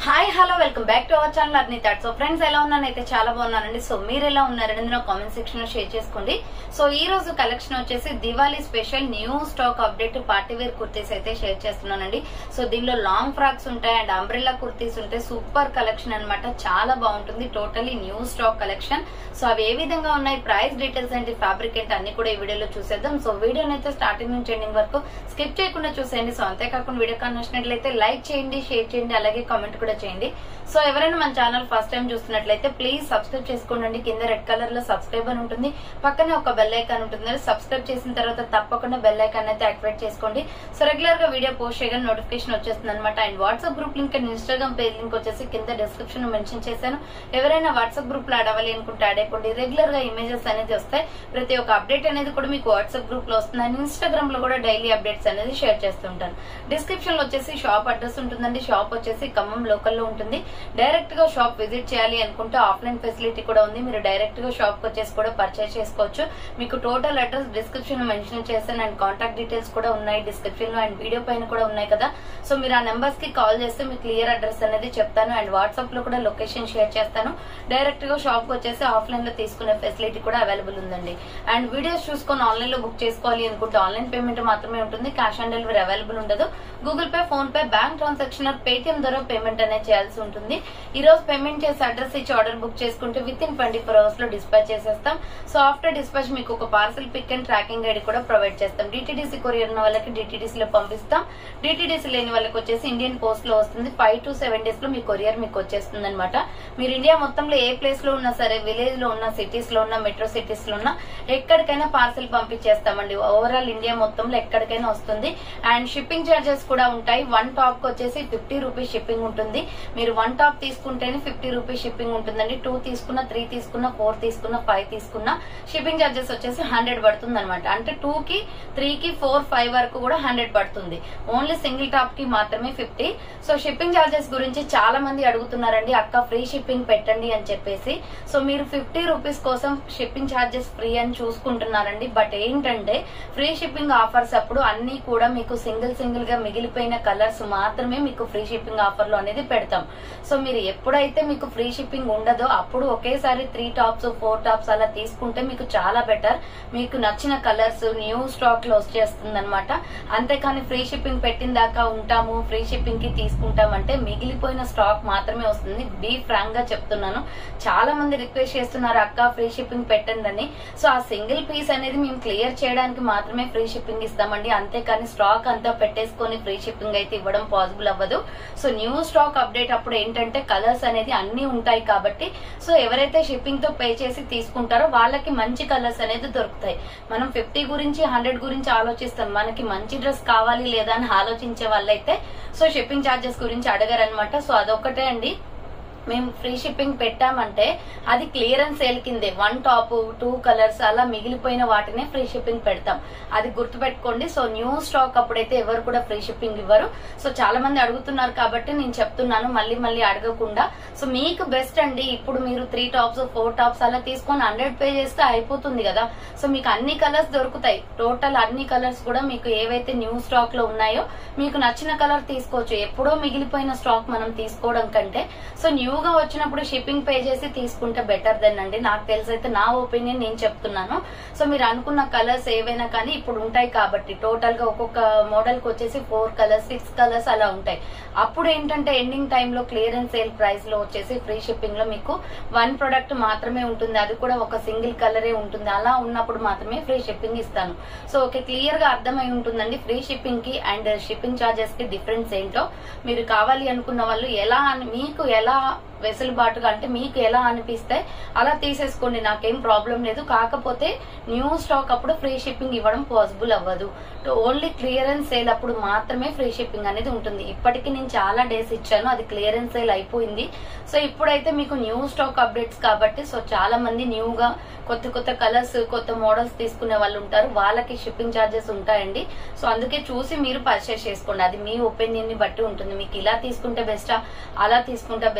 hi hello welcome back to our channel అర్నీ థాట్ so friends ఎలా ఉన్నానైతే చాలా బాగున్నానండి సో మీరు ఎలా ఉన్నారనేది నా కామెంట్ సెక్షన్ లో షేర్ చేసుకోండి సో ఈ రోజు కలెక్షన్ వచ్చేసి Diwali special new stock update party wear kurtis అయితే షేర్ చేస్తున్నానండి సో దీనిలో లాంగ్ ఫ్రాక్స్ ఉంటాయి అండ్ అంబ్రెల్లా కుర్తీస్ ఉంటాయి సూపర్ కలెక్షన్ అన్నమాట చాలా బాగుంటుంది totally new stock collection so అవి ఏ విధంగా ఉన్నాయి ప్రైస్ డీటెయిల్స్ ఏంటి ఫ్యాబ్రిక్ ఏంటి అన్ని కూడా ఈ వీడియోలో చూసేద్దాం సో వీడియోని అయితే స్టార్టింగ్ నుంచి ఎండింగ్ వరకు స్కిప్ చేయకుండా చూసేయండి సో అంతేకాకుండా వీడియో కానీ నచ్చినట్లయితే లైక్ చేయండి షేర్ చేయండి అలాగే కామెంట్ కూడా చేయండి సో ఎవరైనా మన ఛానల్ ఫస్ట్ టైం చూస్తున్నట్లయితే ప్లీజ్ సబ్స్క్రైబ్ చేసుకోండి కింద రెడ్ కలర్ లో సబ్స్క్రైబ్ అని ఉంటుంది పక్కనే ఒక బెల్ ఐకాన్ ఉంటుంది సబ్స్క్రైబ్ చేసిన తర్వాత తప్పకుండా బెల్ ఐకాన్ అయితే యాక్టివేట్ చేసుకోండి సో రెగ్యులర్ గా వీడియో పోస్ట్ చేయగానే నోటిఫికేషన్ వచ్చేస్తుంది అనమాట and WhatsApp group link and Instagram page link వచ్చేసి కింద డిస్క్రిప్షన్ లో మెన్షన్ చేశాను ఎవరైనా వాట్సాప్ గ్రూప్ లో అడవాలి అనుకుంటే యాడ్ అయిపోండి రెగ్యులర్ గా ఇమేజెస్ అనేది వస్తాయి ప్రతి ఒక్క అప్డేట్ అనేది కూడా మీకు వాట్సాప్ గ్రూప్ లో వస్తుంది అండ్ ఇన్స్టాగ్రామ్ లో కూడా డైలీ అప్డేట్స్ అనేది షేర్ చేస్తుంటాను డిస్క్రిప్షన్ లో వచ్చేసి షాప్ అడ్రస్ ఉంటుందండి షాప్ వచ్చేసి ఖమ్మం లోకల్ లో ఉంటుంది డైరెక్ట్ గా షాప్ విజిట్ చేయాలి అనుకుంటే ఆఫ్లైన్ ఫెసిలిటీ కూడా ఉంది మీరు డైరెక్ట్ గా షాప్ వచ్చేసి కూడా పర్చేస్ చేసుకోవచ్చు మీకు టోటల్ అడ్రస్ డిస్క్రిప్షన్ లో మెన్షన్ చేశాను అండ్ కాంటాక్ట్ డీటెయిల్స్ కూడా ఉన్నాయి డిస్క్రిప్షన్ లో అండ్ వీడియో పైన కూడా ఉన్నాయి కదా సో మీరు ఆ నెంబర్స్ కి కాల్ చేస్తే మీకు క్లియర్ అడ్రస్ అనేది చెప్తాను అండ్ వాట్సాప్ లో కూడా లొకేషన్ షేర్ చేస్తాను డైరెక్ట్ గా షాప్ కి వచ్చేసి ఆఫ్లైన్ లో తీసుకునే ఫెసిలిటీ కూడా అవైలబుల్ ఉందండి అండ్ వీడియోస్ చూసుకొని ఆన్లైన్ లో బుక్ చేసుకోవాలి అనుకుంటే ఆన్లైన్ పేమెంట్ మాత్రమే ఉంటుంది క్యాష్ ఆన్ డెలివరీ అవైలబుల్ ఉండదు Google Pay PhonePe bank transaction Paytm ద్వారా పేమెంట్ అనేది చేయాల్సి ఉంటుంది ఈ రోజు పేమెంట్ చేసి అడ్రస్ ఇచ్చి ఆర్డర్ బుక్ చేసుకుంటే within twenty four hours లో డిస్పాచ్ చేసేస్తాం సో ఆఫ్టర్ డిస్పాచ్ మీకు ఒక parcel pick and tracking ID కూడా ప్రొవైడ్ చేస్తాం డిటీడీసీ కొరియర్ ఉన్న వాళ్ళకి డిటీడీసీ లో పంపిస్తాం డిటీడీసీ లేని వాళ్ళకి వచ్చేసి ఇండియన్ పోస్ట్ లో వస్తుంది ఫైవ్ టు సెవెన్ డేస్ లో మీ కొరియర్ మీకు వచ్చేస్తుంది అనమాట మీరు ఇండియా మొత్తంలో ఏ ప్లేస్ లో ఉన్నా సరే విలేజ్ లో ఉన్న సిటీస్ లో ఉన్న మెట్రో సిటీస్ లో ఉన్న ఎక్కడికైనా పార్సల్ పంపించేస్తామండి ఓవరాల్ ఇండియా మొత్తంలో ఎక్కడికైనా వస్తుంది అండ్ షిప్పింగ్ చార్జెస్ కూడా ఉంటాయి వన్ టాప్ కి వచ్చేసి ఫిఫ్టీ రూపీస్ షిప్పింగ్ ఉంటుంది మీరు వన్ టాప్ తీసుకుంటేనే ఫిఫ్టీ రూపీస్ షిప్పింగ్ ఉంటుందండి టూ తీసుకున్న త్రీ తీసుకున్న ఫోర్ తీసుకున్న ఫైవ్ తీసుకున్న షిప్పింగ్ చార్జెస్ వచ్చేసి హండ్రెడ్ పడుతుంది అనమాట అంటే టూ కి త్రీ కి ఫోర్ ఫైవ్ వరకు కూడా హండ్రెడ్ పడుతుంది ఓన్లీ సింగిల్ టాప్ కి మాత్రమే ఫిఫ్టీ సో షిప్పింగ్ చార్జెస్ గురించి చాలా మంది అడుగుతున్నారండి అక్క ఫ్రీ షిప్పింగ్ పెట్టండి అని చెప్పేసి సో మీరు ఫిఫ్టీ రూపీస్ కోసం షిప్పింగ్ చార్జెస్ ఫ్రీ అని చూసుకుంటున్నారండి బట్ ఏంటంటే ఫ్రీ షిప్పింగ్ ఆఫర్స్ అప్పుడు అన్ని కూడా మీకు సింగిల్ సింగిల్ గా మిగిలిపోయిన కలర్స్ మాత్రమే మీకు ఫ్రీ షిప్పింగ్ ఆఫర్ లో అనేది పెడతాం సో మీరు ఎప్పుడైతే మీకు ఫ్రీ షిప్పింగ్ ఉండదో అప్పుడు ఒకేసారి త్రీ టాప్స్ ఫోర్ టాప్స్ అలా తీసుకుంటే మీకు చాలా బెటర్ మీకు నచ్చిన కలర్స్ న్యూ స్టాక్ లో వచ్చేస్తుంది అనమాట అంతేకాని ఫ్రీ షిప్పింగ్ పెట్టిన దాకా ఉంటాము ఫ్రీ షిప్పింగ్ కి తీసుకుంటామంటే మిగిలిపోయిన స్టాక్ మాత్రమే వస్తుంది బీ ఫ్రాంక్ గా చెప్తున్నాను చాలా మంది రిక్వెస్ట్ చేస్తున్నారు అక్క ఫ్రీ షిప్పింగ్ పెట్టండి అని సో ఆ సింగిల్ పీస్ అనేది మేము క్లియర్ చేయడానికి మాత్రమే ఫ్రీ షిప్పింగ్ ఇస్తామండి అంతేకాని స్టాక్ అంతా పెట్టేసుకొని ఫ్రీ షిప్పింగ్ అయితే ఇవ్వడం పాసిబుల్ అవ్వదు సో న్యూ స్టాక్ అప్డేట్ అప్పుడు ఏంటంటే కలర్స్ అనేది అన్ని ఉంటాయి కాబట్టి సో ఎవరైతే షిప్పింగ్ తో పే చేసి తీసుకుంటారో వాళ్ళకి మంచి కలర్స్ అనేది దొరుకుతాయి మనం ఫిఫ్టీ గురించి హండ్రెడ్ గురించి ఆలోచిస్తాం మనకి మంచి డ్రెస్ కావాలి లేదా అని ఆలోచించే వాళ్ళైతే సో షిప్పింగ్ ఛార్జెస్ గురించి అడగరనమాట సో అదొకటే అండి మేము ఫ్రీ షిప్పింగ్ పెట్టామంటే అది క్లియరెన్స్ సేల్ కిందే వన్ టాప్ టూ కలర్స్ అలా మిగిలిపోయిన వాటినే ఫ్రీ షిప్పింగ్ పెడతాం అది గుర్తుపెట్టుకోండి సో న్యూ స్టాక్ అప్పుడైతే ఎవరు కూడా ఫ్రీ షిప్పింగ్ ఇవ్వరు సో చాలా మంది అడుగుతున్నారు కాబట్టి నేను చెప్తున్నాను మళ్ళీ మళ్ళీ అడగకుండా సో మీకు బెస్ట్ అండి ఇప్పుడు మీరు త్రీ టాప్స్ ఫోర్ టాప్స్ అలా తీసుకొని హండ్రెడ్ పే చేస్తే అయిపోతుంది కదా సో మీకు అన్ని కలర్స్ దొరుకుతాయి టోటల్ అన్ని కలర్స్ కూడా మీకు ఏవైతే న్యూ స్టాక్ లో ఉన్నాయో మీకు నచ్చిన కలర్ తీసుకోవచ్చు ఎప్పుడో మిగిలిపోయిన స్టాక్ మనం తీసుకోవడం కంటే సో న్యూగా వచ్చినప్పుడు షిప్పింగ్ పే చేసి తీసుకుంటే బెటర్ దెన్ అండి నాకు తెలిసి అయితే నా ఒపీనియన్ నేను చెప్తున్నాను సో మీరు అనుకున్న కలర్స్ ఏవైనా కానీ ఇప్పుడు ఉంటాయి కాబట్టి టోటల్ గా ఒక్కొక్క మోడల్ కి వచ్చేసి ఫోర్ కలర్స్ సిక్స్ కలర్స్ అలా ఉంటాయి అప్పుడు ఏంటంటే ఎండింగ్ టైంలో క్లియరెన్స్ సేల్ ప్రైస్ లో వచ్చేసి ఫ్రీ షిప్పింగ్ లో మీకు వన్ ప్రొడక్ట్ మాత్రమే ఉంటుంది అది కూడా ఒక సింగిల్ కలరే ఉంటుంది అలా ఉన్నప్పుడు మాత్రమే ఫ్రీ షిప్పింగ్ ఇస్తాను సో ఓకే క్లియర్ గా అర్థమై ఉంటుందండి ఫ్రీ షిప్పింగ్ కి అండ్ షిప్పింగ్ చార్జెస్ కి డిఫరెన్స్ ఏంటో మీరు కావాలి అనుకున్న వాళ్ళు ఎలా అని- మీకు ఎలా వెసులుబాటుగా అంటే మీకు ఎలా అనిపిస్తే అలా తీసేసుకోండి నాకేం ప్రాబ్లం లేదు కాకపోతే న్యూ స్టాక్ అప్పుడు ఫ్రీ షిప్పింగ్ ఇవ్వడం పాసిబుల్ అవ్వదు ఓన్లీ క్లియరెన్స్ సేల్ అప్పుడు మాత్రమే ఫ్రీ షిప్పింగ్ అనేది ఉంటుంది ఇప్పటికి నేను చాలా డేస్ ఇచ్చాను అది క్లియరెన్స్ సేల్ అయిపోయింది సో ఇప్పుడైతే మీకు న్యూ స్టాక్ అప్డేట్స్ కాబట్టి సో చాలా మంది న్యూగా కొత్త కొత్త కలర్స్ కొత్త మోడల్స్ తీసుకునే వాళ్ళు ఉంటారు వాళ్ళకి షిప్పింగ్ ఛార్జెస్ ఉంటాయండి సో అందుకే చూసి మీరు పర్చేస్ చేసుకోండి అది మీ ఒపీనియన్ ని బట్టి ఉంటుంది మీకు ఇలా తీసుకుంటే బెస్టా అలా తీసుకుంటే బెస్ట్ అని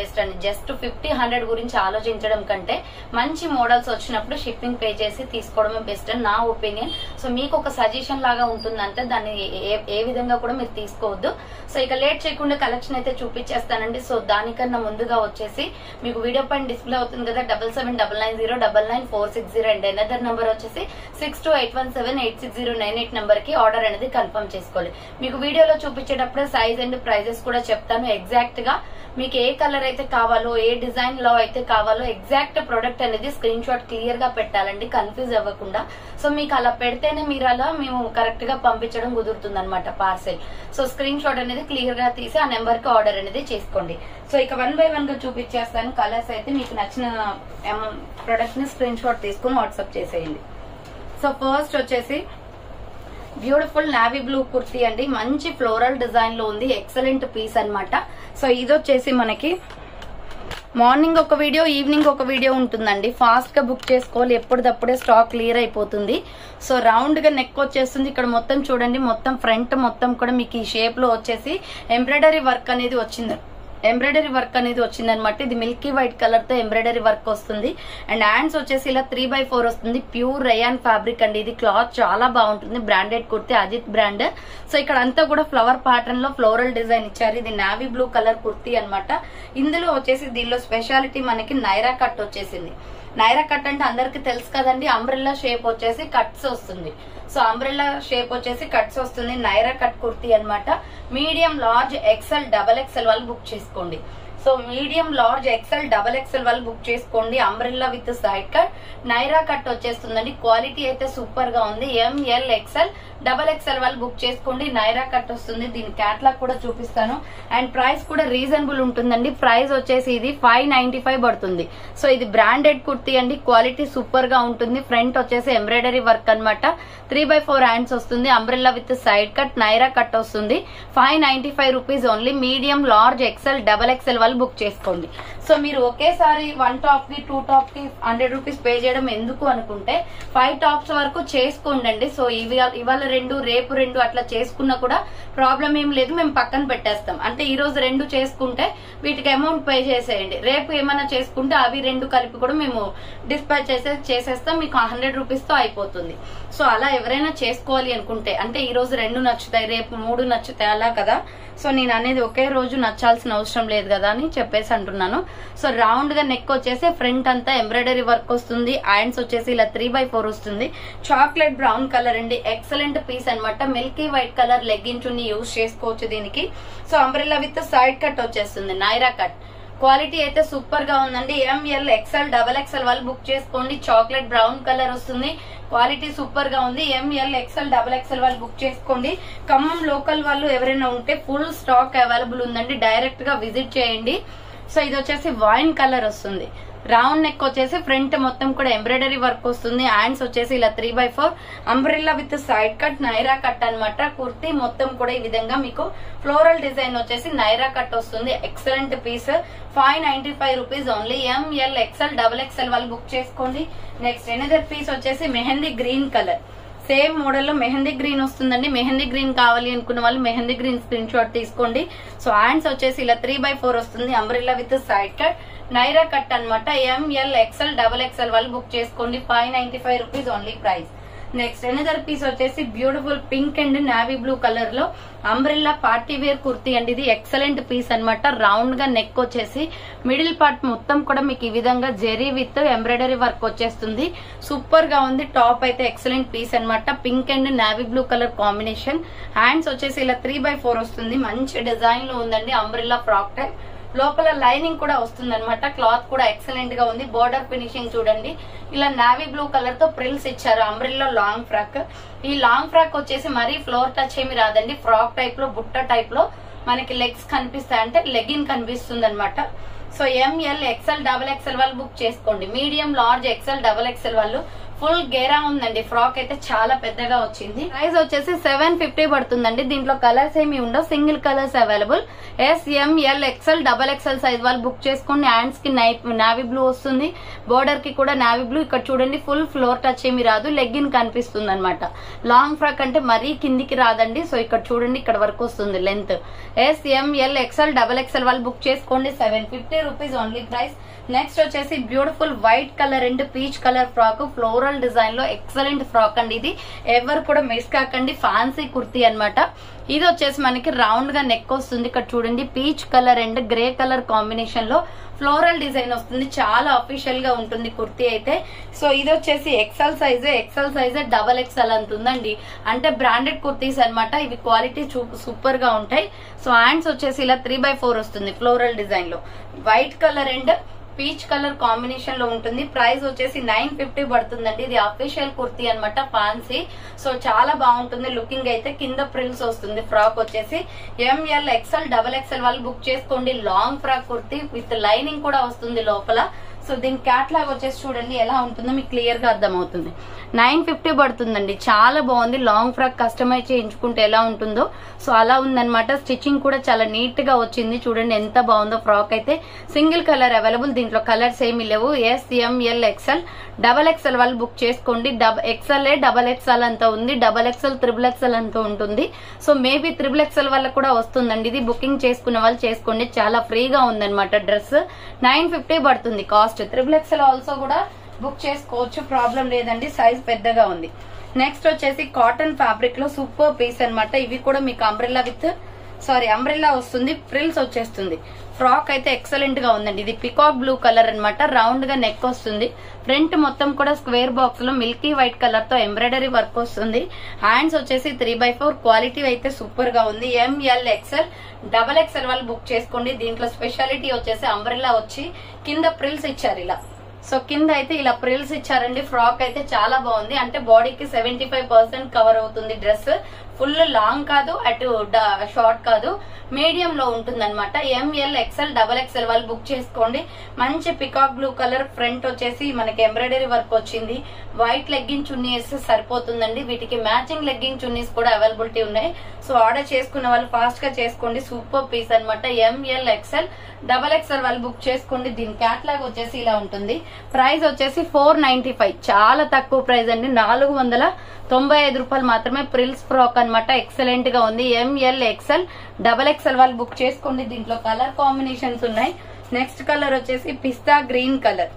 జస్ట్ ఫిఫ్టీ హండ్రెడ్ గురించి ఆలోచించడం కంటే మంచి మోడల్స్ వచ్చినప్పుడు షిప్పింగ్ పే చేసి తీసుకోవడమే బెస్ట్ అని నా ఒపీనియన్ సో మీకు ఒక సజెషన్ లాగా ఉంటుందంటే దాన్ని ఏ- ఏ విధంగా కూడా మీరు తీసుకోవద్దు సో ఇక లేట్ చేయకుండా కలెక్షన్ అయితే చూపించేస్తానండి సో దానికన్నా ముందుగా వచ్చేసి మీకు వీడియో పైన డిస్ప్లే అవుతుంది కదా double seven double nine zero double nine four six zero and another number వచ్చేసి six two eight one seven eight six zero nine eight number కి ఆర్డర్ అనేది కన్ఫర్మ్ చేసుకోవాలి మీకు వీడియోలో చూపించేటప్పుడే సైజ్ అండ్ ప్రైజెస్ కూడా చెప్తాను ఎగ్జాక్ట్ గా మీకు ఏ కలర్ అయితే కావాలో ఏ డిజైన్ లో అయితే కావాలో ఎగ్జాక్ట్ ప్రొడక్ట్ అనేది స్క్రీన్ షాట్ క్లియర్ గా పెట్టాలండి కన్ఫ్యూజ్ అవ్వకుండా సో మీకు అలా పెడితేనే మీరు అలా మేము కరెక్ట్ గా పంపించడం కుదురుతుంది అనమాట పార్సెల్ సో స్క్రీన్ షాట్ అనేది క్లియర్ గా తీసి ఆ నెంబర్ కి ఆర్డర్ అనేది చేసుకోండి సో ఇక వన్ బై వన్ గా చూపించేస్తాను కలర్స్ అయితే మీకు నచ్చిన ప్రొడక్ట్ ని స్క్రీన్ షాట్ తీసుకుని వాట్సాప్ చేసేయండి సో ఫస్ట్ వచ్చేసి బ్యూటిఫుల్ నావీ బ్లూ కుర్తీ అండి మంచి ఫ్లోరల్ డిజైన్ లో ఉంది ఎక్సలెంట్ పీస్ అన్నమాట సో ఇది వచ్చేసి మనకి మార్నింగ్ ఒక వీడియో ఈవినింగ్ ఒక వీడియో ఉంటుందండి ఫాస్ట్ గా బుక్ చేసుకోవాలి ఎప్పటిదప్పుడే స్టాక్ క్లియర్ అయిపోతుంది సో రౌండ్ గా నెక్ వచ్చేస్తుంది ఇక్కడ మొత్తం చూడండి మొత్తం ఫ్రంట్ మొత్తం కూడా మీకు ఈ షేప్ లో వచ్చేసి ఎంబ్రాయిడరీ వర్క్ అనేది వచ్చింది ఎంబ్రాయిడరీ వర్క్ అనేది వచ్చిందనమాట ఇది మిల్కీ వైట్ కలర్ తో ఎంబ్రాయిడరీ వర్క్ వస్తుంది అండ్ హ్యాండ్స్ వచ్చేసి ఇలా త్రీ బై ఫోర్ వస్తుంది ప్యూర్ రయాన్ ఫ్యాబ్రిక్ అండి ఇది క్లాత్ చాలా బాగుంటుంది branded kurti Ajith brand so ఇక్కడ అంతా కూడా ఫ్లవర్ ప్యాటర్న్ లో ఫ్లోరల్ డిజైన్ ఇచ్చారు ఇది నావీ బ్లూ కలర్ కుర్తి అన్నమాట ఇందులో వచ్చేసి దీనిలో స్పెషాలిటీ మనకి నైరా కట్ వచ్చేసింది నైరా కట్ అంటే అందరికి తెలుసు కదండి అంబ్రెల్లా షేప్ వచ్చేసి కట్స్ వస్తుంది సో అంబ్రెల్లా షేప్ వచ్చేసి కట్స్ వస్తుంది నైరా కట్ కుర్తీ అన్నమాట medium large XL double XL వాళ్ళు బుక్ చేసుకోండి so medium large XL double XL వాళ్ళు బుక్ చేసుకోండి umbrella with side cut Naira cut వచ్చేస్తుందండి క్వాలిటీ అయితే సూపర్ గా ఉంది ఎంఎల్ ఎక్సెల్ డబల్ ఎక్సెల్ వాళ్ళు బుక్ చేసుకోండి నైరా కట్ వస్తుంది దీని క్యాట్లాగ్ కూడా చూపిస్తాను అండ్ ప్రైస్ కూడా రీజనబుల్ ఉంటుందండి ప్రైస్ వచ్చేసి ఇది ఫైవ్ నైన్టీ ఫైవ్ పడుతుంది సో ఇది బ్రాండెడ్ కుర్తీ అండి క్వాలిటీ సూపర్ గా ఉంటుంది ఫ్రంట్ వచ్చేసి ఎంబ్రాయిడరీ వర్క్ అన్నమాట త్రీ బై ఫోర్ హ్యాండ్స్ వస్తుంది umbrella with side cut Naira cut వస్తుంది five ninety five rupees only medium large XL double XL వాళ్ళు బుక్ చేసుకోండి సో మీరు ఒకేసారి వన్ టాప్ కి టూ టాప్ కి హండ్రెడ్ రూపీస్ పే చేయడం ఎందుకు అనుకుంటే ఫైవ్ టాప్స్ వరకు చేసుకోండి సో ఇవి ఇవాళ రెండు రేపు రెండు అట్లా చేసుకున్నా కూడా ప్రాబ్లం ఏం లేదు మేము పక్కన పెట్టేస్తాం అంటే ఈ రోజు రెండు చేసుకుంటే వీటికి అమౌంట్ పే చేసేయండి రేపు ఏమైనా చేసుకుంటే అవి రెండు కలిపి కూడా మేము డిస్పాచ్ చేసే చేసేస్తాం మీకు హండ్రెడ్ రూపీస్ తో అయిపోతుంది సో అలా ఎవరైనా చేసుకోవాలి అనుకుంటే అంటే ఈ రోజు రెండు నచ్చుతాయి రేపు మూడు నచ్చుతాయి అలా కదా సో నేను అనేది ఒకే రోజు నచ్చాల్సిన అవసరం లేదు కదా అని చెప్పేసి అంటున్నాను సో రౌండ్ గా నెక్ వచ్చేసి ఫ్రంట్ అంతా ఎంబ్రాయిడరీ వర్క్ వస్తుంది హ్యాండ్స్ వచ్చేసి ఇలా త్రీ బై ఫోర్ వస్తుంది చాక్లెట్ బ్రౌన్ కలర్ అండి ఎక్సలెంట్ పీస్ అన్నమాట milky white colour legging chunni use చేసుకోవచ్చు దీనికి so umbrella with side cut వచ్చేస్తుంది నైరా కట్ క్వాలిటీ అయితే సూపర్ గా ఉందండి ఎంఎల్ ఎక్స్ఎల్ డబల్ ఎక్స్ఎల్ వాళ్ళు బుక్ చేసుకోండి చాక్లెట్ బ్రౌన్ కలర్ వస్తుంది క్వాలిటీ సూపర్ గా ఉంది ఎంఎల్ ఎక్స్ఎల్ డబల్ ఎక్స్ఎల్ వాళ్ళు బుక్ చేసుకోండి ఖమ్మం లోకల్ వాళ్ళు ఎవరైనా ఉంటే ఫుల్ స్టాక్ అవైలబుల్ ఉందండి డైరెక్ట్ గా విజిట్ చేయండి సో ఇది వచ్చేసి వైన్ కలర్ వస్తుంది రౌండ్ నెక్ వచ్చేసి ఫ్రంట్ మొత్తం కూడా ఎంబ్రాయిడరీ వర్క్ వస్తుంది హ్యాండ్స్ వచ్చేసి ఇలా three by four umbrella with side cut Naira cut అన్నమాట కుర్తీ మొత్తం కూడా ఈ విధంగా మీకు ఫ్లోరల్ డిజైన్ వచ్చేసి నైరా కట్ వస్తుంది excellent piece five ninety five rupees only M L XL double XL వాళ్ళు బుక్ చేసుకోండి నెక్స్ట్ ఎనదర్ పీస్ వచ్చేసి mehndi green colour same model లో మెహందీ గ్రీన్ వస్తుందండి మెహందీ గ్రీన్ కావాలి అనుకున్న వాళ్ళు మెహందీ గ్రీన్ స్క్రీన్ షాట్ తీసుకోండి సో హ్యాండ్స్ వచ్చేసి ఇలా త్రీ బై ఫోర్ వస్తుంది umbrella with side cut Naira cut అనమాట ఎంఎల్ ఎక్స్ఎల్ డబల్ ఎక్స్ఎల్ వాళ్ళు బుక్ చేసుకోండి five ninety five rupees only price next another piece వచ్చేసి beautiful pink and navy blue colour లో umbrella party wear kurti అండి ఇది excellent piece అన్నమాట round గా neck వచ్చేసి మిడిల్ పార్ట్ మొత్తం కూడా మీకు ఈ విధంగా జెరీ విత్ ఎంబ్రాయిడరీ వర్క్ వచ్చేస్తుంది సూపర్ గా ఉంది టాప్ అయితే ఎక్సలెంట్ పీస్ అన్నమాట pink and navy blue colour combination hands వచ్చేసి ఇలా త్రీ బై ఫోర్ వస్తుంది మంచి డిజైన్ లో ఉందండి అంబ్రెల్లా ఫ్రాక్ టైప్ లోపల లైనింగ్ కూడా వస్తుంది అనమాట క్లాత్ కూడా ఎక్సలెంట్ గా ఉంది బోర్డర్ ఫినిషింగ్ చూడండి ఇలా నావీ బ్లూ కలర్ తో ప్రిల్స్ ఇచ్చారు అంబ్రిల్లో లాంగ్ ఫ్రాక్ ఈ లాంగ్ ఫ్రాక్ వచ్చేసి మరీ ఫ్లోర్ టచ్ ఏమి రాదండి ఫ్రాక్ టైప్ లో బుట్ట టైప్ లో మనకి లెగ్స్ కనిపిస్తాయి అంటే లెగిన్ కనిపిస్తుంది అనమాట సో ఎంఎల్ ఎక్సెల్ డబల్ ఎక్సెల్ వాళ్ళు బుక్ చేసుకోండి medium large XL double XL వాళ్ళు ఫుల్ గేరా ఉందండి ఫ్రాక్ అయితే చాలా పెద్దగా వచ్చింది ప్రైస్ వచ్చేసి సెవెన్ ఫిఫ్టీ పడుతుందండి దీంట్లో కలర్స్ ఏమి ఉండవు single colours available S M L XL double XL size వాళ్ళు బుక్ చేసుకోండి హ్యాండ్స్ కి నైట్ నావీ బ్లూ వస్తుంది బోర్డర్ కి కూడా నావీ బ్లూ ఇక్కడ చూడండి ఫుల్ ఫ్లోర్ టచ్ ఏమి రాదు లెగ్గిన్ కనిపిస్తుంది అనమాట లాంగ్ ఫ్రాక్ అంటే మరీ కిందికి రాదండి సో ఇక్కడ చూడండి ఇక్కడ వరకు వస్తుంది length S M L XL double XL వాళ్ళు బుక్ చేసుకోండి seven fifty rupees only price next వచ్చేసి beautiful white colour and peach colour frock floral design లో ఎక్సలెంట్ ఫ్రాక్ అండి ఇది ఎవరు కూడా మిస్ కాకండి ఫ్యాన్సీ కుర్తీ అన్నమాట ఇది వచ్చేసి మనకి రౌండ్ గా నెక్ వస్తుంది ఇక్కడ చూడండి peach colour and grey colour combination లో ఫ్లోరల్ డిజైన్ వస్తుంది చాలా అఫీషియల్ గా ఉంటుంది కుర్తీ అయితే సో ఇది వచ్చేసి XL size XL size double XL అంత ఉందండి అంటే బ్రాండెడ్ కుర్తీస్ అన్నమాట ఇవి క్వాలిటీ సూపర్ గా ఉంటాయి సో హ్యాండ్స్ వచ్చేసి ఇలా త్రీ బై ఫోర్ వస్తుంది ఫ్లోరల్ డిజైన్ లో white colour and peach colour combination లో ఉంటుంది ప్రైస్ వచ్చేసి నైన్ ఫిఫ్టీ పడుతుందండి ఇది అఫీషియల్ కుర్తీ అన్నమాట ఫ్యాన్సీ సో చాలా బాగుంటుంది లుకింగ్ అయితే కింద ప్రిల్స్ వస్తుంది ఫ్రాక్ వచ్చేసి ఎంఎల్ ఎక్స్ఎల్ డబల్ ఎక్స్ఎల్ వాళ్ళు బుక్ చేసుకోండి long frock kurti with lining కూడా వస్తుంది లోపల సో దీని క్యాట్లాగ్ వచ్చేసి చూడండి ఎలా ఉంటుందో మీకు క్లియర్ గా అర్థమవుతుంది నైన్ ఫిఫ్టీ పడుతుందండి చాలా బాగుంది లాంగ్ ఫ్రాక్ కస్టమైజ్ చేయించుకుంటే ఎలా ఉంటుందో సో అలా ఉందన్నమాట స్టిచ్చింగ్ కూడా చాలా నీట్ గా వచ్చింది చూడండి ఎంత బాగుందో ఫ్రాక్ అయితే సింగిల్ కలర్ అవైలబుల్ దీంట్లో కలర్స్ ఏమీ లేవు S M L XL double XL వాళ్ళు బుక్ చేసుకోండి డబ్ ఎక్స్ఎల్ డబల్ ఎక్స్ఎల్ అంత ఉంది డబల్ ఎక్స్ఎల్ త్రిబుల్ ఎక్స్ఎల్ అంత ఉంటుంది సో మేబీ త్రిబుల్ ఎక్స్ఎల్ వాళ్ళకి కూడా వస్తుందండి ఇది బుకింగ్ చేసుకునే వాళ్ళు చేసుకోండి చాలా ఫ్రీగా ఉందన్నమాట డ్రెస్ నైన్ ఫిఫ్టీ పడుతుంది కాస్ట్ త్రిబుల్ ఎక్స్ఎల్ ఆల్సో కూడా బుక్ చేసుకోవచ్చు ప్రాబ్లం లేదండి సైజ్ పెద్దగా ఉంది నెక్స్ట్ వచ్చేసి కాటన్ ఫ్యాబ్రిక్ లో సూపర్ పీస్ అన్నమాట ఇవి కూడా మీకు అంబ్రెల్లా విత్ సారీ అంబ్రెల్లా వస్తుంది ఫ్రిల్స్ వచ్చేస్తుంది ఫ్రాక్ అయితే ఎక్సలెంట్ గా ఉందండి ఇది పికాక్ బ్లూ కలర్ అన్నమాట రౌండ్ గా నెక్ వస్తుంది ఫ్రంట్ మొత్తం కూడా స్క్వేర్ బాక్స్ లో మిల్కీ వైట్ కలర్ తో ఎంబ్రాయిడరీ వర్క్ వస్తుంది హ్యాండ్స్ వచ్చేసి త్రీ బై ఫోర్ క్వాలిటీ అయితే సూపర్ గా ఉంది ఎంఎల్ ఎక్స్ఎల్ డబల్ ఎక్స్ఎల్ వాళ్ళు బుక్ చేసుకోండి దీంట్లో స్పెషాలిటీ వచ్చేసి అంబ్రెల్లా వచ్చి కింద ప్రిల్స్ ఇచ్చారు ఇలా సో కింద అయితే ఇలా ప్రిల్స్ ఇచ్చారండి ఫ్రాక్ అయితే చాలా బాగుంది అంటే బాడీకి సెవెంటీ ఫైవ్ పర్సెంట్ కవర్ అవుతుంది డ్రెస్ ఫుల్ లాంగ్ కాదు అటు షార్ట్ కాదు మీడియం లో ఉంటుంది అనమాట ఎంఎల్ ఎక్స్ఎల్ డబల్ ఎక్స్ఎల్ వాళ్ళు బుక్ చేసుకోండి మంచి పికాక్ బ్లూ కలర్ ఫ్రంట్ వచ్చేసి మనకి ఎంబ్రాయిడరీ వర్క్ వచ్చింది వైట్ లెగ్గింగ్ చున్నీ వేస్తే సరిపోతుందండి వీటికి మ్యాచింగ్ లెగ్గింగ్ చున్నీస్ కూడా అవైలబిలిటీ ఉన్నాయి సో ఆర్డర్ చేసుకున్న వాళ్ళు ఫాస్ట్ గా చేసుకోండి సూపర్ పీస్ అనమాట ఎంఎల్ ఎక్స్ఎల్ డబల్ ఎక్స్ఎల్ వాళ్ళు బుక్ చేసుకోండి దీని క్యాట్లాగ్ వచ్చేసి ఇలా ఉంటుంది ప్రైస్ వచ్చేసి ఫోర్ నైన్టీ ఫైవ్ చాలా తక్కువ ప్రైస్ అండి నాలుగు వందల తొంభై ఐదు రూపాయలు మాత్రమే ప్రిల్స్ ఫ్రాక్ అనమాట ఎక్సలెంట్ గా ఉంది ఎంఎల్ ఎక్స్ఎల్ డబల్ ఎక్స్ఎల్ వాళ్ళు బుక్ చేసుకోండి దీంట్లో కలర్ కాంబినేషన్స్ ఉన్నాయి నెక్స్ట్ కలర్ వచ్చేసి పిస్తా green colour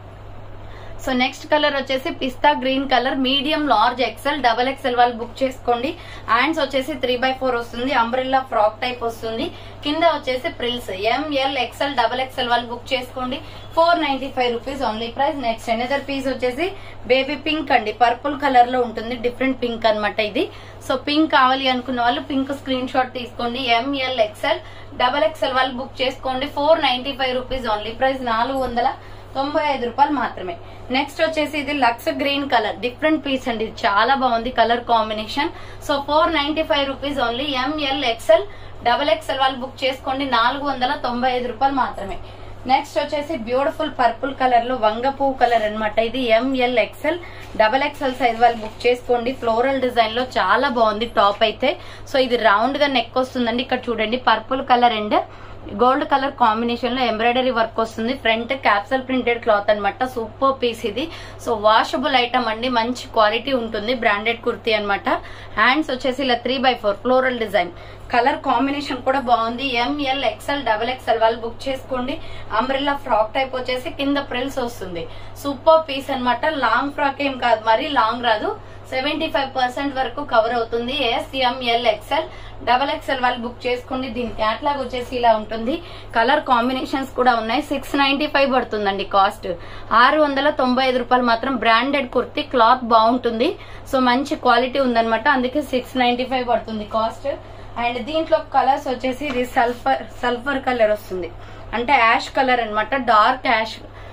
so next colour వచ్చేసి పిస్తా green colour medium large XL double XL వాళ్ళు బుక్ చేసుకోండి హ్యాండ్స్ వచ్చేసి త్రీ బై ఫోర్ వస్తుంది అంబ్రెల్లా ఫ్రాక్ టైప్ వస్తుంది కింద వచ్చేసి frills M L XL double XL వాళ్ళు బుక్ చేసుకోండి four ninety five rupees only price next another piece వచ్చేసి బేబీ పింక్ అండి పర్పుల్ కలర్ లో ఉంటుంది డిఫరెంట్ పింక్ అన్నమాట ఇది సో పింక్ కావాలి అనుకున్న వాళ్ళు పింక్ స్క్రీన్ షాట్ తీసుకోండి ఎంఎల్ ఎక్సెల్ డబల్ ఎక్సెల్ వాళ్ళు బుక్ చేసుకోండి four ninety five rupees only price నాలుగు వందల తొంభై ఐదు రూపాయలు మాత్రమే నెక్స్ట్ వచ్చేసి ఇది lux green colour different piece అండి ఇది చాలా బాగుంది colour combination so four ninety five rupees only M L XL double XL వాళ్ళు బుక్ చేసుకోండి నాలుగు వందల తొంభై ఐదు రూపాయలు మాత్రమే నెక్స్ట్ వచ్చేసి బ్యూటిఫుల్ పర్పుల్ కలర్ లో వంగ పువ్వు కలర్ అనమాట ఇది M L XL double XL size వాళ్ళు బుక్ చేసుకోండి ఫ్లోరల్ డిజైన్ లో చాలా బాగుంది టాప్ అయితే సో ఇది రౌండ్ గా నెక్ వస్తుందండి ఇక్కడ చూడండి purple colour and gold colour combination లో ఎంబ్రాయిడరీ వర్క్ వస్తుంది ఫ్రంట్ క్యాప్సల్ ప్రింటెడ్ క్లాత్ అన్నమాట సూపర్ పీస్ ఇది సో వాషబుల్ ఐటమ్ అండి మంచి క్వాలిటీ ఉంటుంది బ్రాండెడ్ కుర్తీ అన్నమాట హ్యాండ్స్ వచ్చేసి ఇలా three by four floral design colour combination కూడా బాగుంది ఎంఎల్ ఎక్స్ఎల్ డబల్ ఎక్స్ఎల్ వాళ్ళు బుక్ చేసుకోండి అంబ్రెల్లా ఫ్రాక్ టైప్ వచ్చేసి కింద ప్రిల్స్ వస్తుంది సూపర్ పీస్ అన్నమాట లాంగ్ ఫ్రాక్ ఏం కాదు మరీ లాంగ్ రాదు సెవెంటీ ఫైవ్ పర్సెంట్ వరకు కవర్ అవుతుంది S M L XL double XL వాళ్ళు బుక్ చేసుకోండి దీని క్యాట్లాగ్ వచ్చేసి ఇలా ఉంటుంది కలర్ కాంబినేషన్స్ కూడా ఉన్నాయి సిక్స్ నైన్టీ ఫైవ్ పడుతుందండి కాస్ట్ ఆరు వందల తొంభై ఐదు రూపాయలు మాత్రం బ్రాండెడ్ కుర్తీ క్లాత్ బాగుంటుంది సో మంచి క్వాలిటీ ఉందన్నమాట అందుకే సిక్స్ నైన్టీ ఫైవ్ పడుతుంది కాస్ట్ అండ్ దీంట్లో కలర్స్ వచ్చేసి ఇది సల్ఫర్ సల్ఫర్ కలర్ వస్తుంది అంటే యాష్ కలర్ అన్నమాట డార్క్ యాష్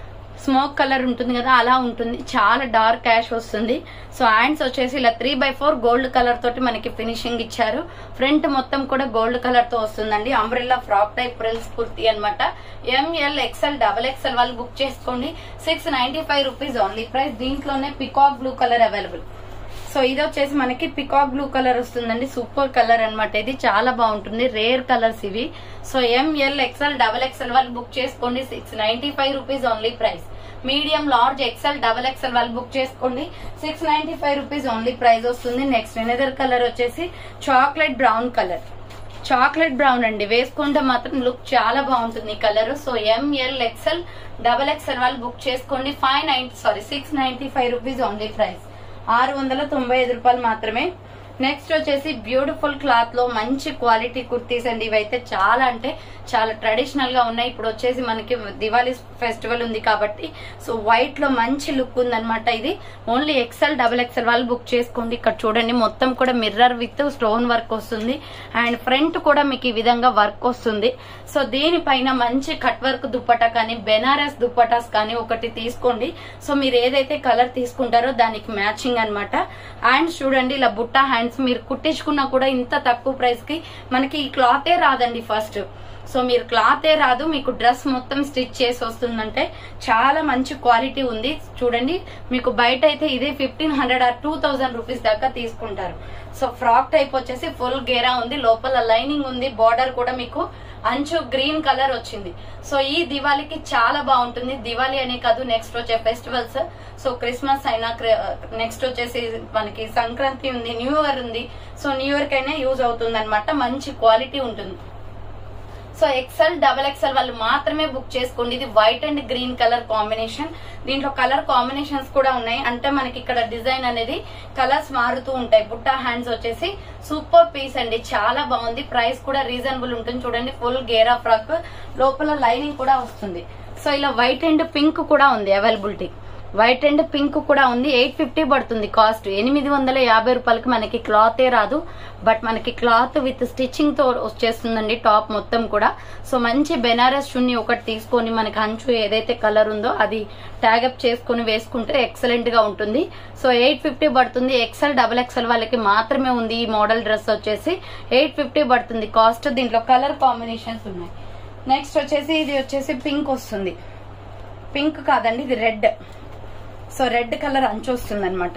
స్మోక్ కలర్ ఉంటుంది కదా అలా ఉంటుంది చాలా డార్క్ యాష్ వస్తుంది సో హ్యాండ్స్ వచ్చేసి ఇలా three by four gold colour తోటి మనకి ఫినిషింగ్ ఇచ్చారు ఫ్రంట్ మొత్తం కూడా గోల్డ్ కలర్ తో వస్తుందండి umbrella frock type frills kurti అనమాట ఎంఎల్ ఎక్స్ఎల్ డబల్ ఎక్స్ఎల్ వాళ్ళు బుక్ చేసుకోండి six ninety five rupees only price దీంట్లోనే peacock blue colour available so ఇది వచ్చేసి మనకి పికాక్ బ్లూ కలర్ వస్తుందండి సూపర్ కలర్ అన్నమాట ఇది చాలా బాగుంటుంది రేర్ కలర్స్ ఇవి so M L XL double XL వాళ్ళు బుక్ చేసుకోండి six ninety five rupees only price medium large XL double XL వాళ్ళు బుక్ చేసుకోండి six ninety five rupees only price వస్తుంది నెక్స్ట్ ఎనదర్ కలర్ వచ్చేసి chocolate brown colour chocolate brown అండి వేసుకుంటే మాత్రం look చాలా బాగుంటుంది ఈ colour so M L XL double XL వాళ్ళు బుక్ చేసుకోండి five ninety sorry six ninety five rupees only price ఆరు వందల తొంభై ఐదు రూపాయలు మాత్రమే నెక్స్ట్ వచ్చేసి బ్యూటిఫుల్ క్లాత్ లో మంచి క్వాలిటీ కుర్తీస్ అండి ఇవైతే చాలా అంటే చాలా ట్రెడిషనల్ గా ఉన్నాయి ఇప్పుడు వచ్చేసి మనకి దివాళీ ఫెస్టివల్ ఉంది కాబట్టి సో వైట్ లో మంచి లుక్ ఉందన్నమాట ఇది ఓన్లీ ఎక్సెల్ డబుల్ ఎక్సెల్ వాళ్ళు బుక్ చేసుకోండి ఇక్కడ చూడండి మొత్తం కూడా మిర్రర్ విత్ స్టోన్ వర్క్ వస్తుంది అండ్ ఫ్రంట్ కూడా మీకు ఈ విధంగా వర్క్ వస్తుంది సో దీనిపైన మంచి కట్ వర్క్ దుప్పటా కానీ బెనారస్ దుప్పటాస్ కానీ ఒకటి తీసుకోండి సో మీరు ఏదైతే కలర్ తీసుకుంటారో దానికి మ్యాచింగ్ అన్నమాట అండ్ చూడండి ఇలా బుట్ట హ్యాండ్స్ మీరు కుట్టించుకున్నా కూడా ఇంత తక్కువ ప్రైస్ కి మనకి ఈ క్లాతే రాదండి ఫస్ట్ సో మీరు క్లాతే రాదు మీకు డ్రెస్ మొత్తం స్టిచ్ చేసి వస్తుందంటే చాలా మంచి క్వాలిటీ ఉంది చూడండి మీకు బయట అయితే ఇదే fifteen hundred or two thousand rupees దాకా తీసుకుంటారు సో ఫ్రాక్ టైప్ వచ్చేసి ఫుల్ గేరా ఉంది లోపల లైనింగ్ ఉంది బార్డర్ కూడా మీకు అంచు గ్రీన్ కలర్ వచ్చింది సో ఈ దివాళీకి చాలా బాగుంటుంది దివాళీ అనే కాదు నెక్స్ట్ వచ్చే ఫెస్టివల్స్ సో క్రిస్మస్ అయినా నెక్స్ట్ వచ్చేసి మనకి సంక్రాంతి ఉంది న్యూ ఇయర్ ఉంది సో న్యూ ఇయర్ కైనా యూజ్ అవుతుంది అనమాట మంచి క్వాలిటీ ఉంటుంది సో ఎక్సెల్ డబల్ ఎక్సెల్ వాళ్ళు మాత్రమే బుక్ చేసుకోండి ఇది white and green colour combination దీంట్లో కలర్ కాంబినేషన్స్ కూడా ఉన్నాయి అంటే మనకి ఇక్కడ డిజైన్ అనేది కలర్స్ మారుతూ ఉంటాయి బుట్టా హ్యాండ్స్ వచ్చేసి సూపర్ పీస్ అండి చాలా బాగుంది ప్రైస్ కూడా రీజనబుల్ ఉంటుంది చూడండి ఫుల్ గేరా ఫ్రాక్ లోపల లైనింగ్ కూడా వస్తుంది సో ఇలా వైట్ అండ్ పింక్ కూడా ఉంది అవైలబిలిటీ వైట్ అండ్ పింక్ కూడా ఉంది ఎయిట్ ఫిఫ్టీ పడుతుంది కాస్ట్ ఎనిమిది వందల యాభై రూపాయలకి మనకి క్లాతే రాదు బట్ మనకి క్లాత్ విత్ స్టిచ్చింగ్ తో వచ్చేస్తుందండి టాప్ మొత్తం కూడా సో మంచి బెనారస్ చున్ని ఒకటి తీసుకొని మనకి అంచు ఏదైతే కలర్ ఉందో అది ట్యాగప్ చేసుకొని వేసుకుంటే ఎక్సలెంట్ గా ఉంటుంది సో ఎయిట్ ఫిఫ్టీ పడుతుంది ఎక్సెల్ డబల్ ఎక్సెల్ వాళ్ళకి మాత్రమే ఉంది ఈ మోడల్ డ్రెస్ వచ్చేసి ఎయిట్ ఫిఫ్టీ పడుతుంది కాస్ట్ దీంట్లో కలర్ కాంబినేషన్స్ ఉన్నాయి నెక్స్ట్ వచ్చేసి ఇది వచ్చేసి పింక్ వస్తుంది పింక్ కాదండి ఇది రెడ్ సో రెడ్ కలర్ అంచు వస్తుంది అనమాట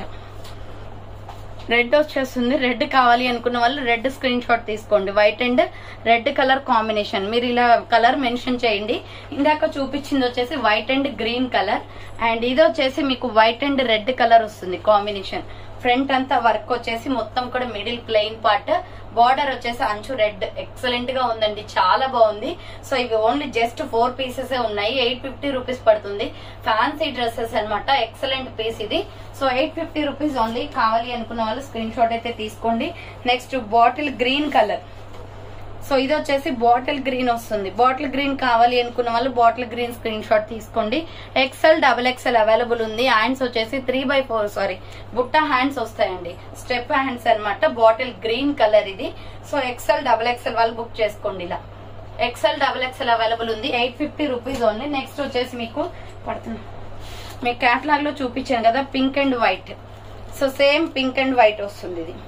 రెడ్ వచ్చేస్తుంది రెడ్ కావాలి అనుకున్న వాళ్ళు రెడ్ స్క్రీన్ షాట్ తీసుకోండి white and red colour combination మీరు ఇలా కలర్ మెన్షన్ చేయండి ఇందాక చూపించింది వచ్చేసి white and green colour and ఇది వచ్చేసి మీకు వైట్ అండ్ రెడ్ కలర్ వస్తుంది కాంబినేషన్ ఫ్రంట్ అంతా వర్క్ వచ్చేసి మొత్తం కూడా మిడిల్ ప్లెయిన్ పార్ట్ బార్డర్ వచ్చేసి అంచు రెడ్ ఎక్సలెంట్ గా ఉందండి చాలా బాగుంది సో ఇవి ఓన్లీ జస్ట్ ఫోర్ పీసెస్ ఉన్నాయి ఎయిట్ ఫిఫ్టీ రూపీస్ పడుతుంది ఫ్యాన్సీ డ్రెస్సెస్ అన్నమాట ఎక్సలెంట్ పీస్ ఇది so eight fifty rupees only కావాలి అనుకున్న వాళ్ళు స్క్రీన్ షాట్ అయితే తీసుకోండి next bottle green colour so ఇది వచ్చేసి బాటిల్ గ్రీన్ వస్తుంది బాటిల్ గ్రీన్ కావాలి అనుకున్న వాళ్ళు బాటిల్ గ్రీన్ స్క్రీన్ షాట్ తీసుకోండి ఎక్సెల్ డబల్ ఎక్సెల్ అవైలబుల్ ఉంది హ్యాండ్స్ వచ్చేసి త్రీ బై ఫోర్ సారీ బుట్ట హ్యాండ్స్ వస్తాయండి స్టెప్ హ్యాండ్స్ అన్నమాట బాటిల్ గ్రీన్ కలర్ ఇది సో ఎక్సెల్ డబల్ ఎక్సెల్ వాళ్ళు బుక్ చేసుకోండి ఇలా ఎక్సెల్ డబల్ ఎక్సెల్ అవైలబుల్ ఉంది eight fifty rupees only next వచ్చేసి మీకు పడుతుంది మీకు క్యాటలాగ్ లో చూపించాను కదా pink and white so same pink and white వస్తుంది ఇది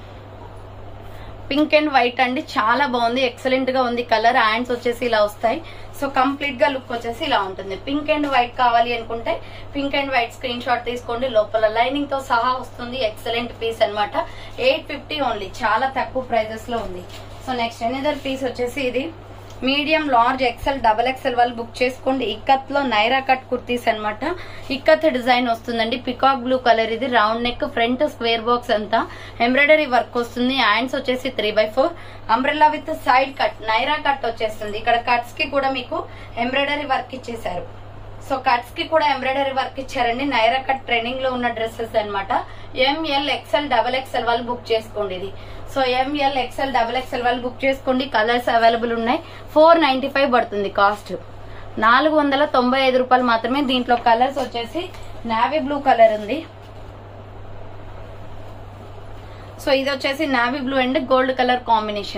పింక్ అండ్ వైట్ అండి చాలా బాగుంది ఎక్సలెంట్ గా ఉంది కలర్ హ్యాండ్స్ వచ్చేసి ఇలా వస్తాయి సో కంప్లీట్ గా లుక్ వచ్చేసి ఇలా ఉంటుంది పింక్ అండ్ వైట్ కావాలి అనుకుంటే pink and white screen shot తీసుకోండి లోపల లైనింగ్ తో సహా వస్తుంది ఎక్సలెంట్ పీస్ అన్నమాట ఎయిట్ ఫిఫ్టీ ఓన్లీ చాలా తక్కువ ప్రైజెస్ లో ఉంది సో నెక్స్ట్ ఎనదర్ పీస్ వచ్చేసి ఇది medium large XL double XL వాళ్ళు బుక్ చేసుకోండి ఇక్కత్ లో నైరా కట్ కుర్తీస్ అన్నమాట ఇక్కత్ డిజైన్ వస్తుందండి పికాక్ బ్లూ కలర్ ఇది round neck front square box అంతా ఎంబ్రాయిడరీ వర్క్ వస్తుంది హ్యాండ్స్ వచ్చేసి three by four umbrella with side cut Naira cut వచ్చేస్తుంది ఇక్కడ కట్స్ కి కూడా మీకు ఎంబ్రాయిడరీ వర్క్ ఇచ్చేసారు సో కట్స్ కి కూడా ఎంబ్రాయిడరీ వర్క్ ఇచ్చారండి నైరా కట్ ట్రెండింగ్ లో ఉన్న డ్రెస్సెస్ అన్నమాట ఎంఎల్ ఎక్సెల్ డబల్ ఎక్సెల్ వాళ్ళు బుక్ చేసుకోండి ఇది so M L XL double XL వాళ్ళు బుక్ చేసుకోండి కలర్స్ అవైలబుల్ ఉన్నాయి ఫోర్ నైన్టీ ఫైవ్ పడుతుంది కాస్ట్ నాలుగు వందల తొంభై ఐదు రూపాయలు మాత్రమే దీంట్లో కలర్స్ వచ్చేసి నావీ బ్లూ కలర్ ఉంది సో ఇది వచ్చేసి navy blue and gold colour combination